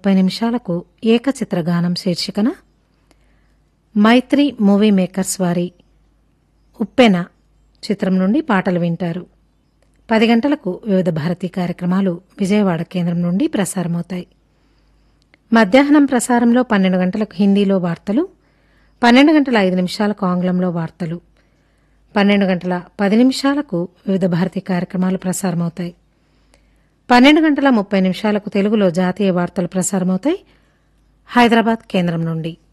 ముప్పై నిమిషాలకు ఏకచిత్ర గానం శీర్షికన మైత్రి మూవీ మేకర్స్ వారి ఉప్పెన చిత్రం నుండి పాటలు వింటారు పది గంటలకు వివిధ భారతీ కార్యక్రమాలు విజయవాడ కేంద్రం నుండి ప్రసారమవుతాయి మధ్యాహ్నం ప్రసారంలో పన్నెండు గంటలకు హిందీలో వార్తలు పన్నెండు గంటల ఐదు నిమిషాలకు ఆంగ్లంలో వార్తలు పన్నెండు గంటల పది నిమిషాలకు వివిధ భారతీ కార్యక్రమాలు ప్రసారమవుతాయి పన్నెండు గంటల ముప్పై నిమిషాలకు తెలుగులో జాతీయ వార్తలు ప్రసారమవుతాయి హైదరాబాద్ కేంద్రం నుండి